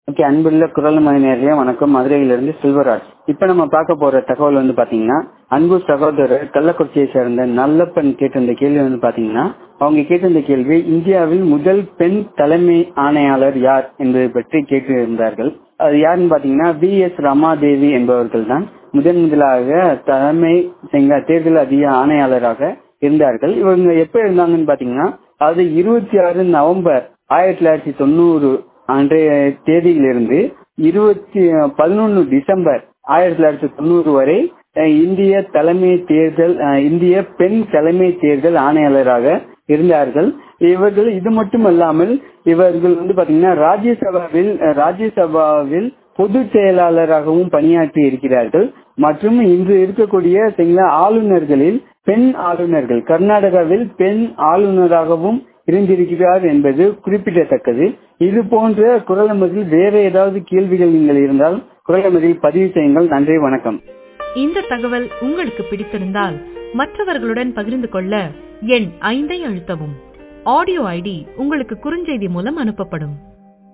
okay அன்புள்ள குரல் மணிநேரியா வணக்கம் மதுரையிலிருந்து செல்வராஜ் இப்ப நம்ம பார்க்க போற தகவல் வந்து பாத்தீங்கன்னா அன்பு சகோதரர் கள்ளக்குறிச்சியை சேர்ந்த நல்லப்பன் கேட்டிருந்த கேள்வி வந்து பாத்தீங்கன்னா அவங்க கேட்டிருந்த கேள்வி இந்தியாவில் முதல் பெண் தலைமை ஆணையாளர் யார் என்பதை பற்றி கேட்டிருந்தார்கள் அது யாருன்னு பாத்தீங்கன்னா வி எஸ் ரமாதேவி என்பவர்கள் தான் முதன் முதலாக தலைமை தேர்தல் அதிக ஆணையாளராக இருந்தார்கள் இவங்க எப்ப இருந்தாங்கன்னு பாத்தீங்கன்னா அது இருபத்தி ஆறு நவம்பர் ஆயிரத்தி தொள்ளாயிரத்தி தொண்ணூறு அன்றைய தேதியிலிருந்து இருபத்தி பதினொன்னு டிசம்பர் ஆயிரத்தி தொள்ளாயிரத்தி தொண்ணூறு வரை இந்திய தலைமை தேர்தல் இந்திய பெண் தலைமை தேர்தல் ஆணையாளராக இருந்தார்கள் இவர்கள் இது மட்டுமல்லாமல் இவர்கள் வந்து பாத்தீங்கன்னா ராஜ்யசபாவில் ராஜ்யசபாவில் பொது செயலாளராகவும் பணியாற்றி இருக்கிறார்கள் மற்றும் இன்று இருக்கக்கூடிய ஆளுநர்களில் பெண் ஆளுநர்கள் கர்நாடகாவில் பெண் ஆளுநராகவும் இருந்திருக்கிறார் என்பது குறிப்பிடத்தக்கது இது போன்ற குரலமதில் வேற ஏதாவது கேள்விகள் நீங்கள் இருந்தால் குரலமதில் பதிவு செய்யுங்கள் நன்றி வணக்கம் இந்த தகவல் உங்களுக்கு பிடித்திருந்தால் மற்றவர்களுடன் பகிர்ந்து கொள்ள எண் ஐந்தை அழுத்தவும் ஆடியோ ஐடி உங்களுக்கு குறுஞ்செய்தி மூலம் அனுப்பப்படும்